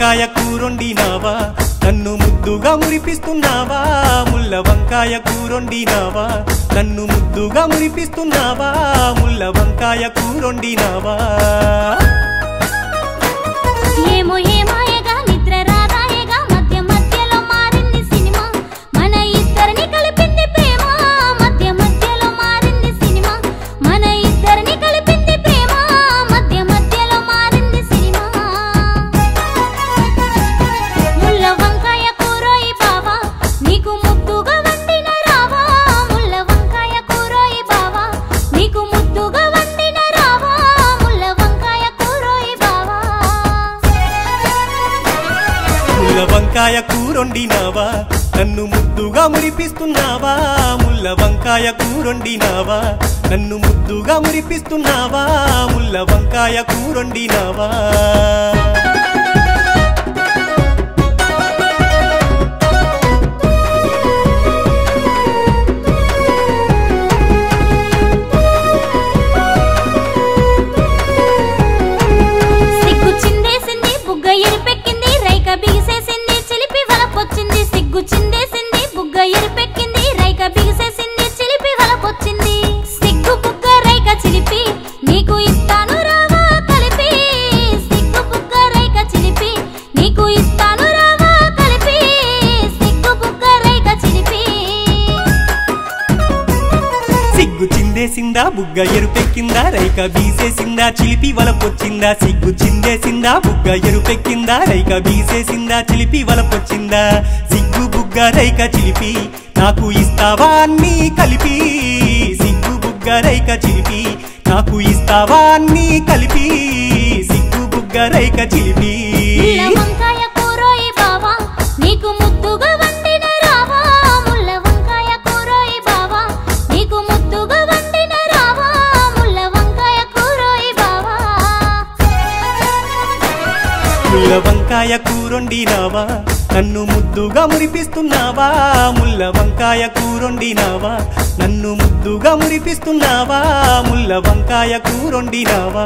వంకాయ కూరొండినావా నన్ను ముద్దుగా మురిపిస్తున్నావా ముల్ల వంకాయ కూరొండినావా నన్ను ముద్దుగా మురిపిస్తున్నావా ముల్ల వంకాయ కూరొండినావా ఏమో ఏమాయగా నిద్ర రాదాయగా మధ్య మధ్యలో మారింది సినిమా మన ఇద్దరిని కలిపింది ప్రేమ మధ్య మధ్యలో మారింది సినిమా మన ఇద్దరిని కలిపింది ప్రేమ మధ్య మధ్యలో మారింది సినిమా ముల్ల వంకాయ కూరోయి బావా నీకు ముద్దుగా వండిన రావా ముల్ల వంకాయ కూరోయి బావా నీకు ముద్దుగా వండిన రావా ముల్ల వంకాయ కూరోయి బావా ముల్ల వంకాయ కూరొండినావా నన్ను ముద్దుగా మురిపిస్తున్నావా ముల్ల వంకాయ కూరొండినావా నన్ను ముద్దుగా మురిపిస్తున్నావా ముల్ల వంకాయ కూరొండినావా సిగ్గు చిందేసింది బుగ్గ ఎరిపెక్కింది రైక బిగిసేసింది చిలిపి వలపొచ్చింది సిగ్గు చిందేసింది బుగ్గ ఎరిపెక్కింది రైక బిగిసేసింది చిలిపి వలపొచ్చింది సిగ్గు బుగ్గ రైక చిలిపి నీకు ఇస్తాను రావా కలిపి సిగ్గు బుగ్గ రైక చిలిపి నీకు ఇస్తాను రావా కలిపి సిగ్గు బుగ్గ రైక చిలిపి సిగ్గు చిందేసిందా బుగ్గ ఎరుపెక్కిందా రైక బీసేసిందా చిలిపి వలపొచ్చిందా సిగ్గు చిందేసిందా బుగ్గ ఎరుపెక్కిందా రైక బీసేసిందా చిలిపి వలపొచ్చిందా సిగ్గు బుగ్గ రైక చిలిపి నాకు ఇస్తావా అన్నీ కలిపి సిగ్గు బుగ్గ రైక చిలిపి నాకు ఇస్తావా అన్నీ కలిపి సిగ్గు బుగ్గ రైక చిలిపి ముల్ల వంకాయ కూరోయి బావా నీకు ముద్దుగా వండిన రావా ముల్ల వంకాయ కూరోయి బావా నీకు ముద్దుగా వండిన రావా ముల్ల వంకాయ కూరోయి బావా ముల్ల వంకాయ కూరొండినావా నన్ను ముద్దుగా మురిపిస్తున్నావా ముల్ల వంకాయ కూరొండినావా నన్ను ముద్దుగా మురిపిస్తున్నావా ముల్ల వంకాయ కూరొండినావా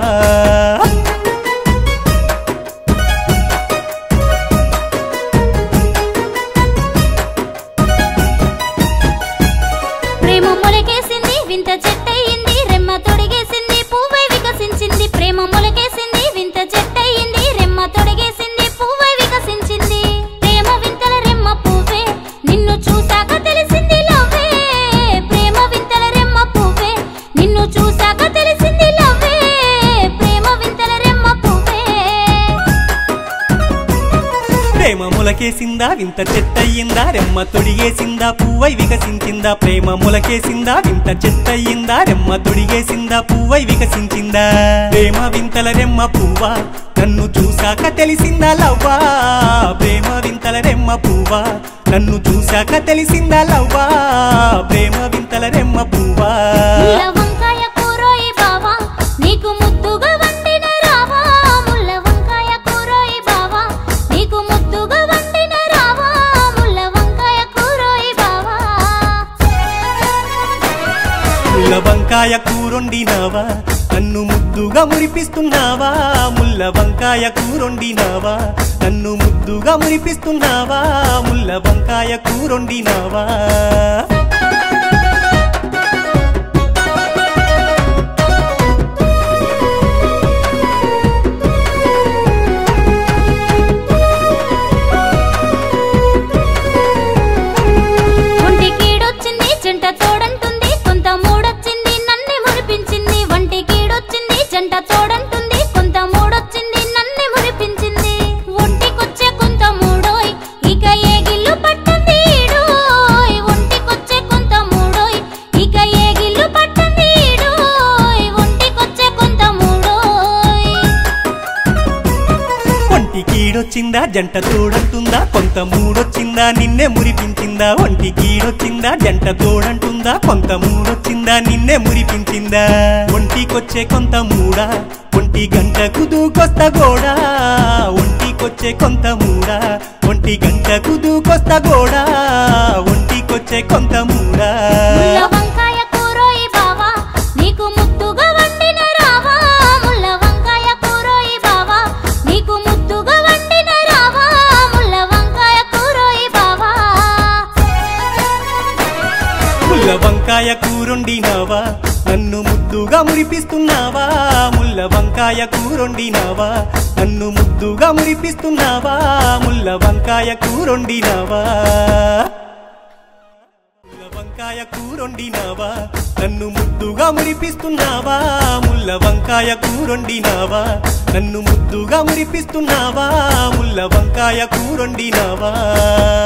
ప్రేమ మొలకేసింది వింత చెట్టయింది రెమ్మ తొడిగేసింది పువ్వై వికసించింది ప్రేమ మొలకేసింది వింత చెట్టయింది రెమ్మ తొడిగేసింది పువ్వై వికసించింది ప్రేమ వింతల రెమ్మ పువ్వే నిన్ను చూసాక తెలిసింది లవ్వే ప్రేమ వింతల రెమ్మ పువ్వే నిన్ను చూసాక తెలిసింది లవ్వే ప్రేమ వింతల రెమ్మ పువ్వే ప్రేమ మొలకేసిందా వింత చెట్టయ్యిందా రెమ్మ తొడిగేసిందా పువ్వై వికసించిందా ప్రేమ మొలకేసిందా వింత చెట్టయ్యిందా రెమ్మ తొడిగేసిందా పువ్వై వికసించిందా ప్రేమ వింతల రెమ్మ పువ్వా నన్ను చూశాక తెలిసిందా లవ్వా ప్రేమ వింతల రెమ్మ పువ్వా నన్ను చూశాక తెలిసిందా లవ్వా ప్రేమ వింతల రెమ్మ పువ్వా ముల్ల వంకాయ కూరోయి బావా నీకు ముద్దుగా వండిన రావా ముల్ల వంకాయ కూరోయి బావా నీకు ముద్దుగా వండిన రావా ముల్ల వంకాయ కూరోయి బావా ముల్ల వంకాయ కూరొండినావా నన్ను ముద్దుగా మురిపిస్తున్నావా ముల్ల వంకాయ కూరొండినావా నన్ను ముద్దుగా మురిపిస్తున్నావా ముల్ల వంకాయ కూరొండినావా ఒంటి కీడొచ్చింది జంట తోడంటుంది కొంత మూడొచ్చింది నన్నే మురిపించింది ఒంటి కీడొచ్చింది జంట తోడంటుంది కొంత మూడొచ్చింది నన్నే మురిపించింది ఒంటికొచ్చే కొంత మూడోయ్ ఇక ఏ గిల్లు పట్టింది ఈడోయ్ ఒంటికొచ్చే కొంత మూడోయ్ ఇక ఏ గిల్లు పట్టింది ఈడోయ్ ఒంటికొచ్చే కొంత మూడోయ్ ఒంటి కీడొచ్చిందా జంట తోడంటుందా కొంత మూడొచ్చిందా నిన్నే మురిపించిందా ఒంటి కీడొచ్చిందా జంట తోడంటుందా కొంత మూడొచ్చిందా నిన్నే మురిపించిందా ఒంటికొచ్చే కొంత మూడా ఒంటి గంటకు దూకొస్తా గోడా ఒంటికొచ్చే కొంత మూడా ఒంటి గంటకు దూకొస్తా గోడా ఒంటికొచ్చే కొంత మూడా ముల్ల వంకాయ కూరోయి బావా నీకు ముద్దుగా వండిన రావా ముల్ల వంకాయ కూరోయి బావా నీకు ముద్దుగా వండిన రావా కూరొండినావా నన్ను ముద్దుగా మురిపిస్తున్నావా ముల్ల వంకాయ కూరొండినావా నన్ను ముద్దుగా మురిపిస్తున్నావా ముల్ల వంకాయ కూరొండినావా ముల్ల వంకాయ కూరొండినావా నన్ను ముద్దుగా మురిపిస్తున్నావా ముల్ల వంకాయ కూరొండినావా నన్ను ముద్దుగా మురిపిస్తున్నావా ముల్ల వంకాయ కూరొండినావా